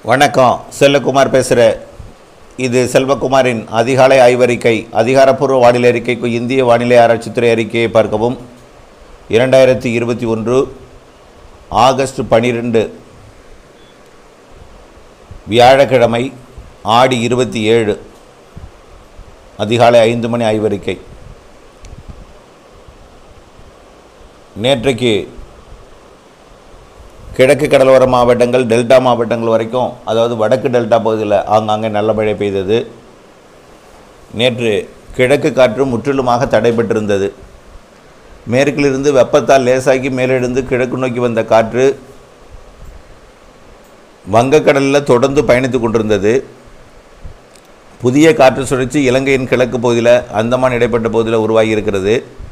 வணக்கம் செல்லகுமார் பேசுகிறேன் இது செல்வகுமாரின் அதிகாலை ஆய்வறிக்கை அதிகாரப்பூர்வ வானிலை அறிக்கைக்கு இந்திய வானிலை ஆராய்ச்சித்துறை அறிக்கையை பார்க்கவும் இரண்டாயிரத்தி இருபத்தி ஒன்று ஆகஸ்ட் பனிரெண்டு வியாழக்கிழமை ஆடி இருபத்தி ஏழு அதிகாலை ஐந்து மணி ஆய்வறிக்கை நேற்றைக்கு கிழக்கு கடலோர மாவட்டங்கள் டெல்டா மாவட்டங்கள் வரைக்கும் அதாவது வடக்கு டெல்டா பகுதியில் ஆங்காங்கே நல்ல மழை பெய்தது நேற்று கிழக்கு காற்று முற்றிலுமாக தடைபட்டிருந்தது மேற்கிலிருந்து வெப்பத்தால் லேசாகி மேலெழுந்து கிழக்கு நோக்கி வந்த காற்று வங்கக்கடலில் தொடர்ந்து பயணித்து கொண்டிருந்தது புதிய காற்று சுழற்சி இலங்கையின் கிழக்கு பகுதியில் அந்தமான் இடைப்பட்ட பகுதியில் உருவாகி இருக்கிறது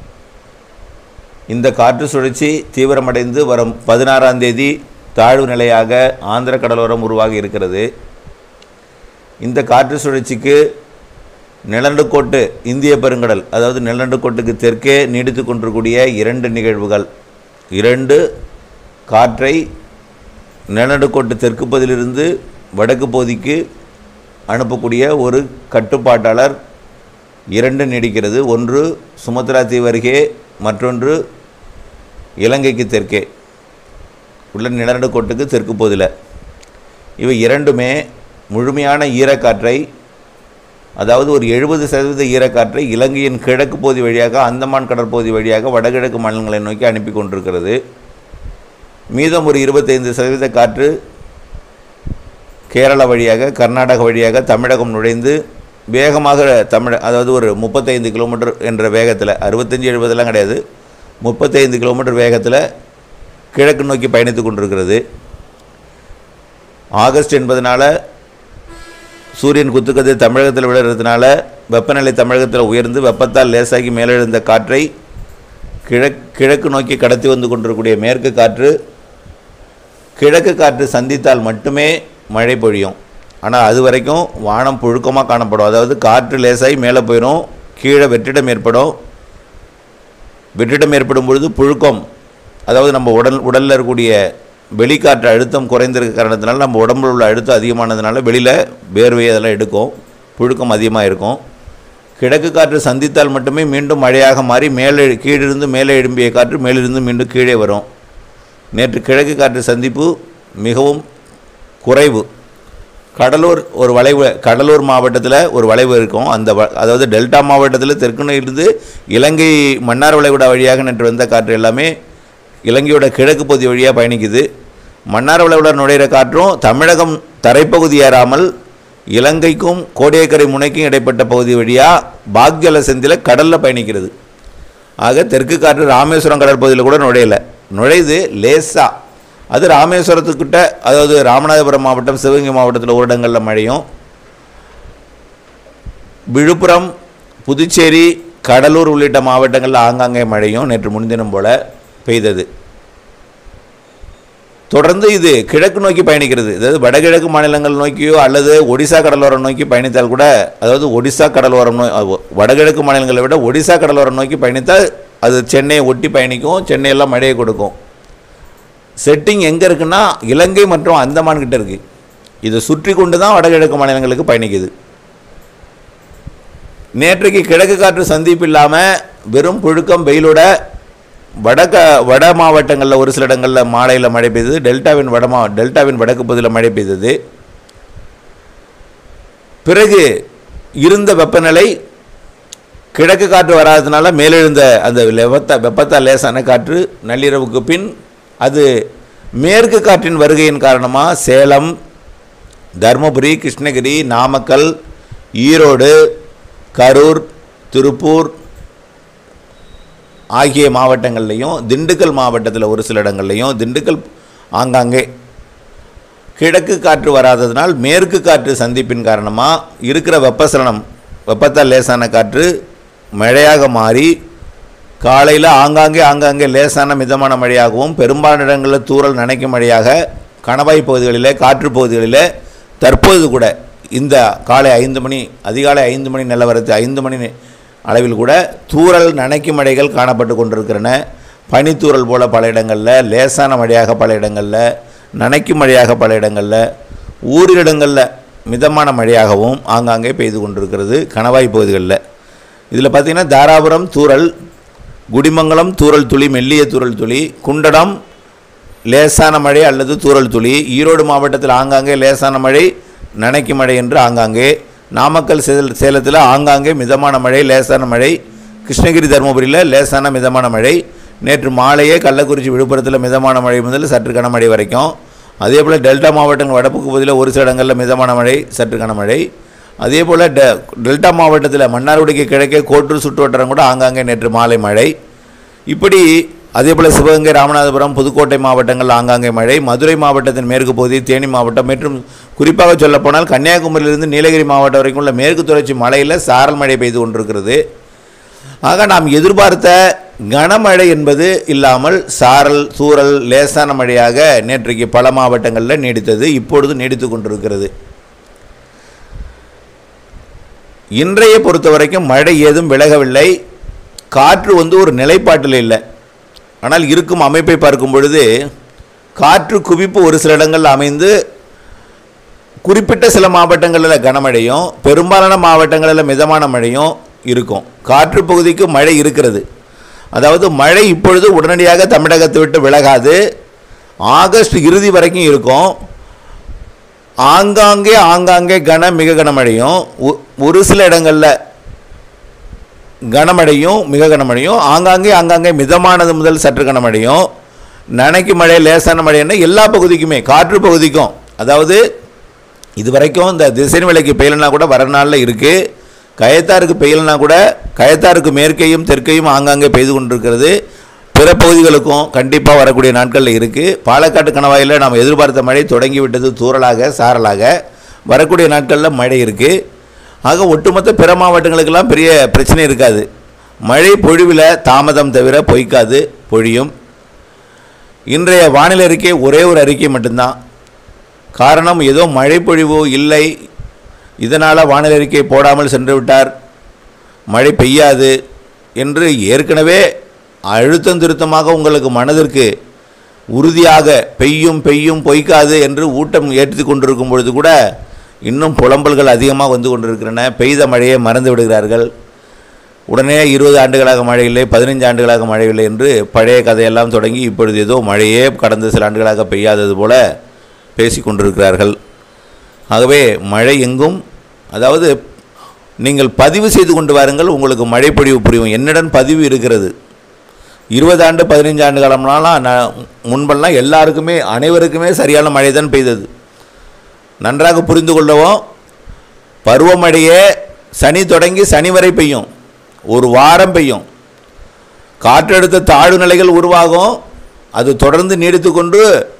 இந்த காற்று சுழற்சி தீவிரமடைந்து வரும் பதினாறாம் தேதி தாழ்வு நிலையாக ஆந்திர கடலோரம் உருவாகி இருக்கிறது இந்த காற்று சுழற்சிக்கு நிலநடுக்கோட்டு இந்திய பெருங்கடல் அதாவது நிலநடுக்கோட்டுக்கு தெற்கே நீடித்து கொண்டிருக்கூடிய இரண்டு நிகழ்வுகள் இரண்டு காற்றை நிலநடுக்கோட்டு தெற்கு பகுதியிலிருந்து வடக்கு பகுதிக்கு அனுப்பக்கூடிய ஒரு கட்டுப்பாட்டாளர் இரண்டு நீடிக்கிறது ஒன்று சுமத்ரா தீவு அருகே மற்றொன்று இலங்கைக்கு தெற்கே உள்ள நிலநடுக்கோட்டுக்கு தெற்கு பகுதியில் இவை இரண்டுமே முழுமையான ஈரக்காற்றை அதாவது ஒரு எழுபது சதவீத ஈரக்காற்றை இலங்கையின் கிழக்கு பகுதி வழியாக அந்தமான் கடற்பகுதி வழியாக வடகிழக்கு மாநிலங்களை நோக்கி அனுப்பி கொண்டிருக்கிறது மீதம் ஒரு இருபத்தைந்து சதவீத காற்று கேரளா வழியாக கர்நாடக வழியாக தமிழகம் நுழைந்து வேகமாக தமிழ அதாவது ஒரு முப்பத்தைந்து கிலோமீட்டர் என்ற வேகத்தில் அறுபத்தஞ்சி எழுபதெல்லாம் கிடையாது முப்பத்தைந்து கிலோமீட்டர் வேகத்தில் கிழக்கு நோக்கி பயணித்து கொண்டிருக்கிறது ஆகஸ்ட் என்பதனால சூரியன் குத்துக்கதிர் தமிழகத்தில் விழுறதுனால வெப்பநிலை தமிழகத்தில் உயர்ந்து வெப்பத்தால் லேசாகி மேலெழுந்த காற்றை கிழக் கிழக்கு நோக்கி கடத்தி வந்து கொண்டிருக்கக்கூடிய மேற்கு காற்று கிழக்கு காற்று சந்தித்தால் மட்டுமே மழை பொழியும் ஆனால் அது வரைக்கும் வானம் புழுக்கமாக காணப்படும் அதாவது காற்று லேசாகி மேலே போயிடும் கீழே வெற்றிடம் ஏற்படும் வெற்றிடம் ஏற்படும் பொழுது புழுக்கம் அதாவது நம்ம உடல் உடலில் இருக்கக்கூடிய வெளிக்காற்று அழுத்தம் குறைந்திருக்க காரணத்தினால நம்ம உடம்புல உள்ள அழுத்தம் அதிகமானதுனால வெளியில் வேர்வை அதெல்லாம் எடுக்கும் புழுக்கம் அதிகமாக இருக்கும் கிழக்கு காற்று சந்தித்தால் மட்டுமே மீண்டும் மழையாக மாறி மேலே கீழிருந்து மேலே எழும்பிய காற்று மேலிருந்து மீண்டும் கீழே வரும் நேற்று கிழக்கு காற்று சந்திப்பு மிகவும் குறைவு கடலூர் ஒரு வளைவு கடலூர் மாவட்டத்தில் ஒரு வளைவு இருக்கும் அந்த வ அதாவது டெல்டா மாவட்டத்தில் தெற்குனிலிருந்து இலங்கை மன்னார் வளைகுடா வழியாக நேற்று வந்த காற்று எல்லாமே இலங்கையோட கிழக்கு பகுதி வழியாக பயணிக்குது மன்னார் வளைகுடா நுழையிற காற்றும் தமிழகம் தரைப்பகுதி ஏறாமல் இலங்கைக்கும் கோடியக்கரை முனைக்கும் இடைப்பட்ட பகுதி வழியாக பாக்ஜல செந்தில் கடலில் பயணிக்கிறது ஆக தெற்கு காற்று ராமேஸ்வரம் கடற்பகுதியில் கூட நுழையலை நுழைது லேசாக அது ராமேஸ்வரத்துக்கிட்ட அதாவது ராமநாதபுரம் மாவட்டம் சிவகங்கை மாவட்டத்தில் ஒரு இடங்களில் மழையும் விழுப்புரம் புதுச்சேரி கடலூர் உள்ளிட்ட மாவட்டங்களில் ஆங்காங்கே மழையும் நேற்று முன்தினம் போல பெய்தது தொடர்ந்து இது கிழக்கு நோக்கி பயணிக்கிறது அதாவது வடகிழக்கு மாநிலங்கள் நோக்கியோ அல்லது ஒடிசா கடலோரம் நோக்கி பயணித்தால் கூட அதாவது ஒடிசா கடலோரம் நோ வடகிழக்கு மாநிலங்களை விட ஒடிசா கடலோரம் நோக்கி பயணித்தால் அது சென்னையை ஒட்டி பயணிக்கும் சென்னையெல்லாம் மழையை கொடுக்கும் செட்டிங் எங்கே இருக்குன்னா இலங்கை மற்றும் அந்தமான் கிட்ட இருக்குது இதை சுற்றி கொண்டு தான் வடகிழக்கு மாநிலங்களுக்கு பயணிக்குது நேற்றைக்கு கிழக்கு காற்று சந்திப்பு இல்லாமல் வெறும் புழுக்கம் வெயிலோட வடக்க வட மாவட்டங்களில் ஒரு சில இடங்களில் மாலையில் மழை பெய்தது டெல்டாவின் வட மா டெல்டாவின் வடக்கு பகுதியில் மழை பெய்தது பிறகு இருந்த வெப்பநிலை கிழக்கு காற்று வராததுனால மேலெழுந்த அந்த வெப்பத்த வெப்பத்தால் லேசான காற்று நள்ளிரவுக்கு பின் அது மேற்கு காற்றின் வருகையின் காரணமாக சேலம் தருமபுரி கிருஷ்ணகிரி நாமக்கல் ஈரோடு கரூர் திருப்பூர் ஆகிய மாவட்டங்கள்லையும் திண்டுக்கல் மாவட்டத்தில் ஒரு சில இடங்கள்லையும் திண்டுக்கல் ஆங்காங்கே கிழக்கு காற்று வராததினால் மேற்கு காற்று சந்திப்பின் காரணமாக இருக்கிற வெப்பசலனம் வெப்பத்தால் லேசான காற்று மழையாக மாறி காலையில் ஆங்காங்கே ஆங்காங்கே லேசான மிதமான மழையாகவும் பெரும்பாலான இடங்களில் தூறல் நனைக்கும் மழையாக கணவாய் பகுதிகளில் காற்று பகுதிகளில் தற்போது கூட இந்த காலை ஐந்து மணி அதிகாலை ஐந்து மணி நிலவரத்து ஐந்து மணி அளவில் கூட தூறல் நனைக்கும் மழைகள் காணப்பட்டு கொண்டிருக்கிறன பனித்தூறல் போல பல இடங்களில் லேசான மழையாக பல இடங்களில் நனைக்கும் மழையாக பல இடங்களில் ஓரிரு இடங்களில் மிதமான மழையாகவும் ஆங்காங்கே பெய்து கொண்டிருக்கிறது கணவாய் பகுதிகளில் இதில் பார்த்தீங்கன்னா தாராபுரம் தூறல் குடிமங்கலம் தூறல் துளி மெல்லிய தூறல் துளி குண்டடம் லேசான மழை அல்லது தூறல் துளி ஈரோடு மாவட்டத்தில் ஆங்காங்கே லேசான மழை நனைக்கு மழை என்று ஆங்காங்கே நாமக்கல் சேல் சேலத்தில் ஆங்காங்கே மிதமான மழை லேசான மழை கிருஷ்ணகிரி தருமபுரியில் லேசான மிதமான மழை நேற்று மாலையே கள்ளக்குறிச்சி விழுப்புரத்தில் மிதமான மழை முதல் சற்று கனமழை வரைக்கும் அதே போல் டெல்டா மாவட்டங்கள் வடப்புக்கு பகுதியில் ஒரு சில இடங்களில் மிதமான மழை சற்று கனமழை அதே போல் டெ டெல்டா மாவட்டத்தில் மன்னார்குடிக்கு கிழக்கே கோட்டூர் சுற்றுவட்டாரம் கூட ஆங்காங்கே நேற்று மாலை மழை இப்படி அதே போல் சிவகங்கை ராமநாதபுரம் புதுக்கோட்டை மாவட்டங்கள் ஆங்காங்கே மழை மதுரை மாவட்டத்தின் மேற்கு பகுதி தேனி மாவட்டம் மற்றும் குறிப்பாக சொல்லப்போனால் கன்னியாகுமரியிலிருந்து நீலகிரி மாவட்டம் வரைக்கும் உள்ள மேற்கு தொடர்ச்சி மலையில் சாரல் மழை பெய்து கொண்டிருக்கிறது ஆக நாம் எதிர்பார்த்த கனமழை என்பது இல்லாமல் சாரல் தூறல் லேசான மழையாக நேற்றைக்கு பல மாவட்டங்களில் நீடித்தது இப்பொழுது நீடித்து கொண்டிருக்கிறது இன்றைய பொறுத்த வரைக்கும் மழை ஏதும் விலகவில்லை காற்று வந்து ஒரு நிலைப்பாட்டில் இல்லை ஆனால் இருக்கும் அமைப்பை பார்க்கும் பொழுது காற்று குவிப்பு ஒரு சில இடங்களில் அமைந்து குறிப்பிட்ட சில மாவட்டங்களில் கனமழையும் பெரும்பாலான மாவட்டங்களில் மிதமான மழையும் இருக்கும் காற்று பகுதிக்கு மழை இருக்கிறது அதாவது மழை இப்பொழுது உடனடியாக தமிழகத்தை விட்டு விலகாது ஆகஸ்ட் இறுதி வரைக்கும் இருக்கும் ஆங்காங்கே ஆங்காங்கே கன மிக கனமழையும் ஒ- ஒரு சில இடங்களில் கனமழையும் மிக கனமழையும் ஆங்காங்கே ஆங்காங்கே மிதமானது முதல் சற்று கனமழையும் நனைக்கு மழை லேசான மழைன்னா எல்லா பகுதிக்குமே காற்று பகுதிக்கும் அதாவது இது வரைக்கும் இந்த திசைன் விலைக்கு பெய்யலனா கூட வர நாளில் இருக்குது கயத்தாருக்கு பெய்யலனா கூட கயத்தாருக்கு மேற்கையும் தெற்கையும் ஆங்காங்கே பெய்து கொண்டிருக்கிறது பிற பகுதிகளுக்கும் கண்டிப்பாக வரக்கூடிய நாட்களில் இருக்குது பாலக்காட்டு கணவாயில் நாம் எதிர்பார்த்த மழை தொடங்கி விட்டது தூறலாக சாரலாக வரக்கூடிய நாட்களில் மழை இருக்குது ஆக ஒட்டுமொத்த பிற மாவட்டங்களுக்கெல்லாம் பெரிய பிரச்சனை இருக்காது மழை பொழிவில் தாமதம் தவிர பொய்க்காது பொழியும் இன்றைய வானிலை அறிக்கை ஒரே ஒரு அறிக்கை மட்டும்தான் காரணம் ஏதோ மழை பொழிவு இல்லை இதனால் வானிலை அறிக்கை போடாமல் சென்று விட்டார் மழை பெய்யாது என்று ஏற்கனவே அழுத்தம் திருத்தமாக உங்களுக்கு மனதிற்கு உறுதியாக பெய்யும் பெய்யும் பொய்க்காது என்று ஊட்டம் ஏற்றி கொண்டிருக்கும் பொழுது கூட இன்னும் புலம்பல்கள் அதிகமாக வந்து கொண்டிருக்கின்றன பெய்த மழையை மறந்து விடுகிறார்கள் உடனே இருபது ஆண்டுகளாக மழை இல்லை பதினைஞ்சு ஆண்டுகளாக மழை இல்லை என்று பழைய கதையெல்லாம் தொடங்கி இப்பொழுது ஏதோ மழையே கடந்த சில ஆண்டுகளாக பெய்யாதது போல பேசி கொண்டிருக்கிறார்கள் ஆகவே மழை எங்கும் அதாவது நீங்கள் பதிவு செய்து கொண்டு வாருங்கள் உங்களுக்கு மழை பொழிவு புரியும் என்னுடன் பதிவு இருக்கிறது இருபது ஆண்டு பதினைஞ்சு ஆண்டு காலம்னாலாம் நான் முன்பெல்லாம் எல்லாருக்குமே அனைவருக்குமே சரியான மழை தான் பெய்தது நன்றாக புரிந்து கொள்ளவும் பருவமழையே சனி தொடங்கி சனி வரை பெய்யும் ஒரு வாரம் பெய்யும் காற்றழுத்த தாழ்வு நிலைகள் உருவாகும் அது தொடர்ந்து நீடித்து கொண்டு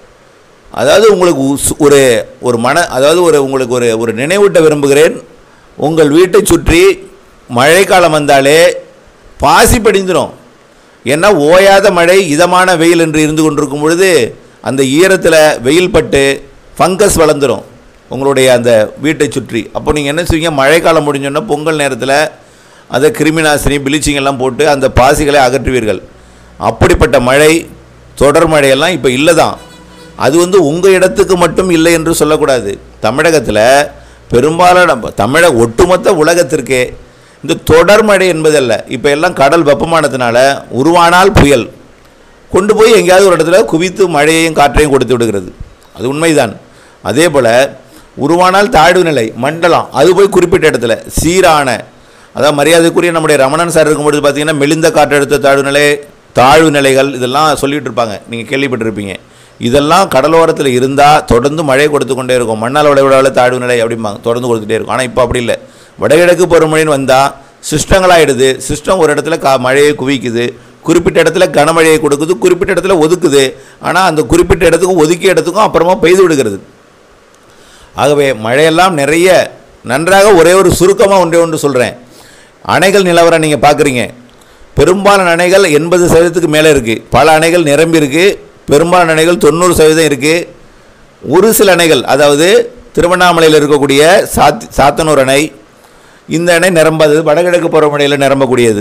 அதாவது உங்களுக்கு உஸ்- ஒரு ஒரு மன அதாவது ஒரு உங்களுக்கு ஒரு ஒரு நினைவூட்ட விரும்புகிறேன் உங்கள் வீட்டை சுற்றி மழைக்காலம் வந்தாலே பாசி படிந்துடும் ஏன்னா ஓயாத மழை இதமான வெயில் என்று இருந்து கொண்டிருக்கும் பொழுது அந்த ஈரத்தில் வெயில் பட்டு ஃபங்கஸ் வளர்ந்துடும் உங்களுடைய அந்த வீட்டை சுற்றி அப்போ நீங்கள் என்ன செய்வீங்க மழைக்காலம் முடிஞ்சோன்னா பொங்கல் நேரத்தில் அதை கிருமிநாசினி bleaching எல்லாம் போட்டு அந்த பாசிகளை அகற்றுவீர்கள் அப்படிப்பட்ட மழை தொடர் மழையெல்லாம் இப்போ இல்லை தான் அது வந்து உங்கள் இடத்துக்கு மட்டும் இல்லை என்று சொல்லக்கூடாது தமிழகத்தில் பெரும்பாலான தமிழக ஒட்டுமொத்த உலகத்திற்கே இந்த தொடர் மழை என்பதல்ல இப்போ எல்லாம் கடல் வெப்பமானதுனால உருவானால் புயல் கொண்டு போய் எங்கேயாவது ஒரு இடத்துல குவித்து மழையையும் காற்றையும் கொடுத்து விடுகிறது அது உண்மைதான் அதே போல் உருவானால் தாழ்வு நிலை மண்டலம் அது போய் குறிப்பிட்ட இடத்துல சீரான அதாவது மரியாதைக்குரிய நம்முடைய ரமணன் சார் இருக்கும்பொழுது பார்த்தீங்கன்னா மெலிந்த காற்றழுத்த தாழ்வு நிலை தாழ்வு நிலைகள் இதெல்லாம் சொல்லிட்டு இருப்பாங்க நீங்கள் கேள்விப்பட்டிருப்பீங்க இதெல்லாம் கடலோரத்தில் இருந்தால் தொடர்ந்து மழை கொடுத்து கொண்டே இருக்கும் மண்ணால் விளைவிடாவில் தாழ்வு நிலை அப்படிம்பாங்க தொடர்ந்து கொடுத்துட்டே இருக்கும் ஆனால் இப்போ அப்படி இல்லை வடகிழக்கு பருவமழைன்னு வந்தால் சிஸ்டங்களாகிடுது சிஸ்டம் ஒரு இடத்துல கா மழையை குவிக்குது குறிப்பிட்ட இடத்துல கனமழையை கொடுக்குது குறிப்பிட்ட இடத்துல ஒதுக்குது ஆனால் அந்த குறிப்பிட்ட இடத்துக்கும் ஒதுக்கிய இடத்துக்கும் அப்புறமா பெய்து விடுகிறது ஆகவே மழையெல்லாம் நிறைய நன்றாக ஒரே ஒரு சுருக்கமாக ஒன்றே ஒன்று சொல்கிறேன் அணைகள் நிலவரம் நீங்கள் பார்க்குறீங்க பெரும்பாலான அணைகள் எண்பது சதவீதத்துக்கு மேலே இருக்குது பல அணைகள் நிரம்பி இருக்குது பெரும்பாலான அணைகள் தொண்ணூறு சதவீதம் இருக்குது ஒரு சில அணைகள் அதாவது திருவண்ணாமலையில் இருக்கக்கூடிய சாத் சாத்தனூர் அணை இந்த அணை நிரம்பாதது வடகிழக்கு பருவமழையில் நிரம்பக்கூடியது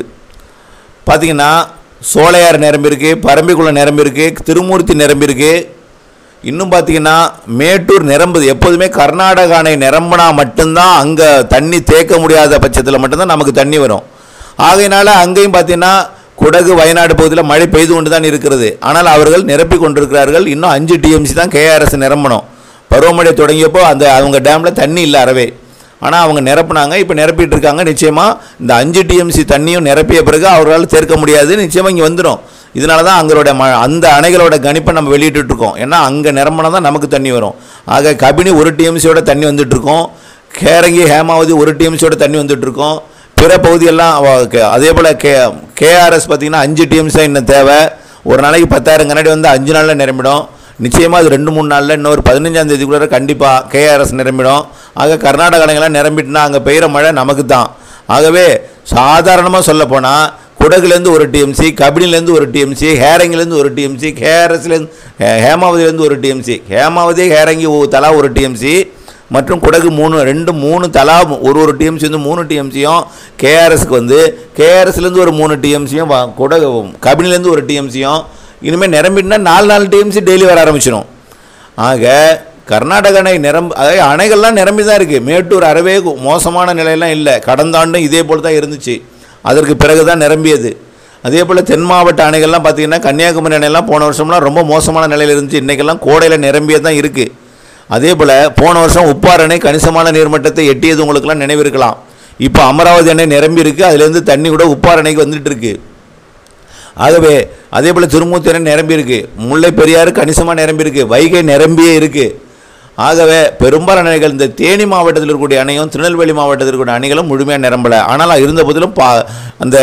பார்த்தீங்கன்னா சோலையார் நிரம்பியிருக்கு பரம்பிக்குளம் நிரம்பியிருக்கு திருமூர்த்தி நிரம்பியிருக்கு இன்னும் பார்த்தீங்கன்னா மேட்டூர் நிரம்புது எப்போதுமே கர்நாடக அணை நிரம்பினா மட்டும்தான் அங்கே தண்ணி தேக்க முடியாத பட்சத்தில் மட்டும்தான் நமக்கு தண்ணி வரும் ஆகையினால அங்கேயும் பார்த்தீங்கன்னா குடகு வயநாடு பகுதியில் மழை பெய்து கொண்டு தான் இருக்கிறது ஆனால் அவர்கள் நிரப்பி கொண்டிருக்கிறார்கள் இன்னும் அஞ்சு டிஎம்சி தான் கேஆர்எஸ் நிரம்பணும் பருவமழை தொடங்கியப்போ அந்த அவங்க டேமில் தண்ணி இல்லை அறவே ஆனால் அவங்க நிரப்புனாங்க இப்போ நிரப்பிட்டு இருக்காங்க நிச்சயமாக இந்த அஞ்சு டிஎம்சி தண்ணியும் நிரப்பிய பிறகு அவர்களால் சேர்க்க முடியாது நிச்சயமாக இங்கே வந்துடும் இதனால தான் அங்களோட ம அந்த அணைகளோட கணிப்பை நம்ம வெளியிட்டு இருக்கோம் ஏன்னா அங்கே நிரம்பினா தான் நமக்கு தண்ணி வரும் ஆக கபினி ஒரு டிஎம்சியோட தண்ணி வந்துட்டு இருக்கோம் கேரங்கி ஹேமாவதி ஒரு டிஎம்சியோட தண்ணி வந்துட்டு இருக்கோம் பிற பகுதியெல்லாம் அவ- கே- அதே போல் கே கேஆர்எஸ் பார்த்தீங்கன்னா அஞ்சு டிஎம்சி தான் இன்னும் தேவை ஒரு நாளைக்கு பத்தாயிரம் கண்ணாடி வந்து அஞ்சு நாளில் நிரம்பிடும் நிச்சயமாக அது ரெண்டு மூணு நாளில் இன்னொரு பதினஞ்சாம் தேதிக்குள்ளே கண்டிப்பாக கேஆர்எஸ் நிரம்பிடும் ஆக கர்நாடக அணைகள்லாம் நிரம்பிட்டுனா அங்கே பெய்கிற மழை நமக்கு தான் ஆகவே சாதாரணமாக சொல்ல போனால் குடகுலேருந்து ஒரு டிஎம்சி கபினிலேருந்து ஒரு டிஎம்சி ஹேரங்கிலேருந்து ஒரு டிஎம்சி கேஆர்எஸ்லேருந்து ஹேமாவதிலேருந்து ஒரு டிஎம்சி ஹேமாவதி ஹேரங்கி ஒ- தலா ஒரு டிஎம்சி மற்றும் குடகு மூணு ரெண்டு மூணு தலா ஒரு ஒரு டிஎம்சி வந்து மூணு டிஎம்சியும் கேஆர்எஸ்க்கு வந்து கேஆர்எஸ்லேருந்து ஒரு மூணு டிஎம்சியும் குடகு கபினிலேருந்து ஒரு டிஎம்சியும் இனிமேல் நிரம்பிட்டுனா நாலு நாலு டிஎம்சி டெய்லி வர ஆரம்பிச்சிடும் ஆக கர்நாடக அணை நிரம்பு அதாவது அணைகள்லாம் நிரம்பி தான் இருக்குது மேட்டூர் அறவே கு- மோசமான நிலையெல்லாம் இல்லை கடந்த ஆண்டும் இதே போல் தான் இருந்துச்சு அதற்கு பிறகு தான் நிரம்பியது அதே போல் தென் மாவட்ட அணைகள்லாம் பார்த்தீங்கன்னா கன்னியாகுமரி அணையெல்லாம் போன வருஷம்லாம் ரொம்ப மோசமான நிலையில் இருந்துச்சு இன்றைக்கெல்லாம் கோடையில் நிரம்பியே தான் இருக்குது அதே போல் போன வருஷம் உப்பார் அணை கணிசமான நீர்மட்டத்தை எட்டியது உங்களுக்கெல்லாம் நினைவிருக்கலாம் இப்போ அமராவதி அணை நிரம்பி இருக்குது அதுலேருந்து தண்ணி கூட உப்பார் அணைக்கு வந்துட்டு இருக்கு ஆகவே அதே போல் திருமூர்த்தி அணை நிரம்பி இருக்கு முல்லை பெரியாறு கணிசமாக நிரம்பி இருக்கு வைகை நிரம்பியே இருக்கு ஆகவே பெரும்பாலான அணைகள் இந்த தேனி மாவட்டத்தில் இருக்கக்கூடிய அணையும் திருநெல்வேலி மாவட்டத்தில் இருக்கக்கூடிய அணைகளும் முழுமையாக நிரம்பலை ஆனால் இருந்த போதிலும் பா அந்த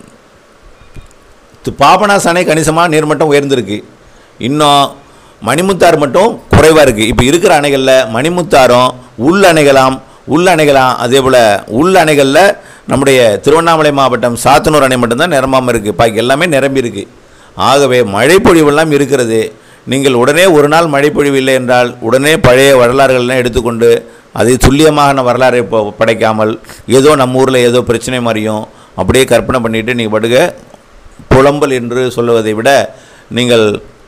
து- பாபநாச அணை கணிசமாக நீர்மட்டம் உயர்ந்திருக்கு இன்னும் மணிமுத்தாறு மட்டும் குறைவாக இருக்குது இப்போ இருக்கிற அணைகளில் மணிமுத்தாரும் உள் அணைகளாம் உள் அணைகளாம் அதே போல் உள் அணைகளில் நம்முடைய திருவண்ணாமலை மாவட்டம் சாத்தனூர் அணை மட்டும்தான் நிரம்பாமல் இருக்குது பாக்கி எல்லாமே நிரம்பி இருக்கு ஆகவே மழைப்பொழிவெல்லாம் இருக்கிறது நீங்கள் உடனே ஒரு நாள் மழைப்பொழிவு இல்லை என்றால் உடனே பழைய வரலாறுகள்லாம் எடுத்துக்கொண்டு அதை துல்லியமான வரலாறை ப- படைக்காமல் ஏதோ நம்ம ஊரில் ஏதோ பிரச்சனை மாதிரியும் அப்படியே கற்பனை பண்ணிட்டு நீங்கள் படுக புலம்பல் என்று சொல்லுவதை விட நீங்கள்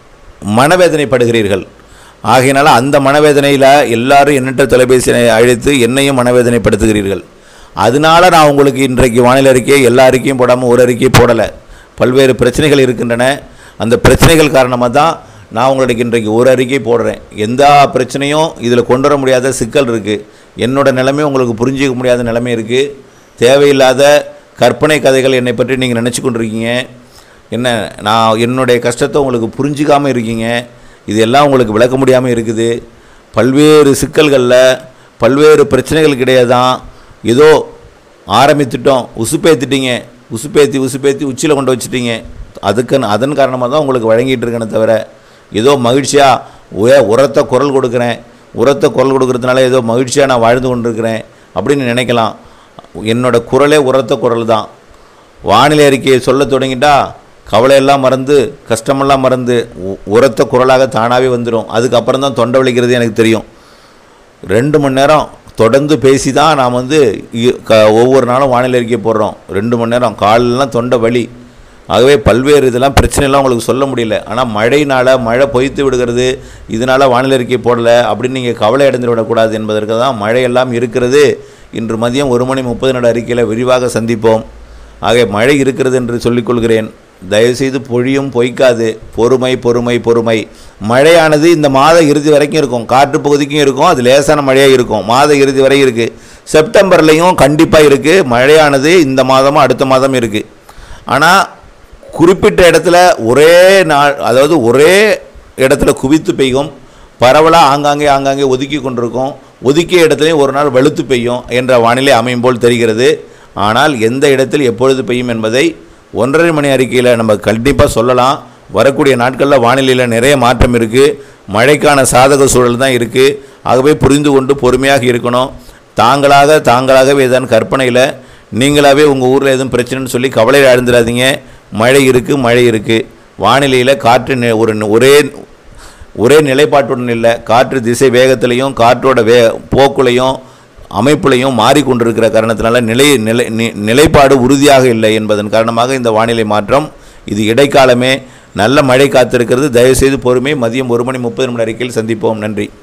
மனவேதனைப்படுகிறீர்கள் ஆகையினால அந்த மனவேதனையில் எல்லாரும் எண்ணற்ற தொலைபேசியை அழைத்து என்னையும் மனவேதனைப்படுத்துகிறீர்கள் அதனால நான் உங்களுக்கு இன்றைக்கு வானிலை அறிக்கையை எல்லா அறிக்கையும் போடாமல் ஒரு அறிக்கையை போடலை பல்வேறு பிரச்சனைகள் இருக்கின்றன அந்த பிரச்சனைகள் காரணமாக தான் நான் உங்களுக்கு இன்றைக்கு ஒரு அறிக்கை போடுறேன் எந்த பிரச்சனையும் இதில் கொண்டு வர முடியாத சிக்கல் இருக்குது என்னோட நிலைமை உங்களுக்கு புரிஞ்சிக்க முடியாத நிலைமை இருக்குது தேவையில்லாத கற்பனை கதைகள் என்னை பற்றி நீங்கள் நினச்சி கொண்டிருக்கீங்க என்ன நான் என்னுடைய கஷ்டத்தை உங்களுக்கு புரிஞ்சிக்காமல் இருக்கீங்க இது எல்லாம் உங்களுக்கு விளக்க முடியாமல் இருக்குது பல்வேறு சிக்கல்களில் பல்வேறு பிரச்சனைகளுக்கு இடையே தான் ஏதோ ஆரம்பித்துட்டோம் உசுப்பேத்திட்டீங்க உசுப்பேத்தி உசுப்பேத்தி உச்சியில் கொண்டு வச்சிட்டீங்க அதுக்கு அதன் காரணமாக தான் உங்களுக்கு வழங்கிட்டு இருக்கேனே தவிர ஏதோ மகிழ்ச்சியாக உய உரத்த குரல் கொடுக்குறேன் உரத்த குரல் கொடுக்கறதுனால ஏதோ மகிழ்ச்சியாக நான் வாழ்ந்து கொண்டிருக்கிறேன் அப்படின்னு நினைக்கலாம் என்னோட குரலே உரத்த குரல் தான் வானிலை அறிக்கையை சொல்ல தொடங்கிட்டா கவலையெல்லாம் மறந்து கஷ்டமெல்லாம் மறந்து உ- உரத்த குரலாக தானாகவே வந்துடும் அதுக்கப்புறம் தான் தொண்டை வலிக்கிறது எனக்கு தெரியும் ரெண்டு மணி நேரம் தொடர்ந்து பேசி தான் நாம் வந்து இ- க- ஒவ்வொரு நாளும் வானிலை அறிக்கை போடுறோம் ரெண்டு மணி நேரம் காலெல்லாம் தொண்டை வலி ஆகவே பல்வேறு இதெல்லாம் பிரச்சனைலாம் உங்களுக்கு சொல்ல முடியல ஆனால் மழையினால் மழை பொய்த்து விடுகிறது இதனால் வானிலை அறிக்கை போடலை அப்படின்னு நீங்கள் கவலை அடைந்து விடக்கூடாது என்பதற்கு தான் மழையெல்லாம் இருக்கிறது இன்று மதியம் ஒரு மணி முப்பது நிமிட அறிக்கையில் விரிவாக சந்திப்போம் ஆக மழை இருக்கிறது என்று சொல்லிக்கொள்கிறேன் தயவுசெய்து பொழியும் பொய்க்காது பொறுமை பொறுமை பொறுமை மழையானது இந்த மாத இறுதி வரைக்கும் இருக்கும் காற்று பகுதிக்கும் இருக்கும் அது லேசான மழையாக இருக்கும் மாத இறுதி வரை இருக்குது செப்டம்பர்லேயும் கண்டிப்பாக இருக்குது மழையானது இந்த மாதமும் அடுத்த மாதம் இருக்குது ஆனால் குறிப்பிட்ட இடத்துல ஒரே நாள் அதாவது ஒரே இடத்துல குவித்து பெய்யும் பரவலாக ஆங்காங்கே ஆங்காங்கே ஒதுக்கி கொண்டிருக்கும் ஒதுக்கிய இடத்துலையும் ஒரு நாள் வெளுத்து பெய்யும் என்ற வானிலை அமையும் போல் தெரிகிறது ஆனால் எந்த இடத்தில் எப்பொழுது பெய்யும் என்பதை ஒன்றரை மணி அறிக்கையில் நம்ம கண்டிப்பாக சொல்லலாம் வரக்கூடிய நாட்களில் வானிலையில் நிறைய மாற்றம் இருக்குது மழைக்கான சாதக சூழல் தான் இருக்குது ஆகவே புரிந்து கொண்டு பொறுமையாக இருக்கணும் தாங்களாக தாங்களாகவே தான் கற்பனையில் நீங்களாகவே உங்கள் ஊரில் எதுவும் பிரச்சனைன்னு சொல்லி கவலையில் ஆழ்ந்துடாதீங்க மழை இருக்குது மழை இருக்குது வானிலையில் காற்று நி- ஒரு ஒரே ஒரே நிலைப்பாட்டுடன் இல்லை காற்று திசை வேகத்திலையும் காற்றோட வே போக்குலையும் அமைப்புலையும் மாறிக்கொண்டிருக்கிற காரணத்தினால நிலை நிலை நி- நிலைப்பாடு உறுதியாக இல்லை என்பதன் காரணமாக இந்த வானிலை மாற்றம் இது இடைக்காலமே நல்ல மழை காத்திருக்கிறது தயவுசெய்து பொறுமை மதியம் ஒரு மணி முப்பது நிமிட அறிக்கையில் சந்திப்போம் நன்றி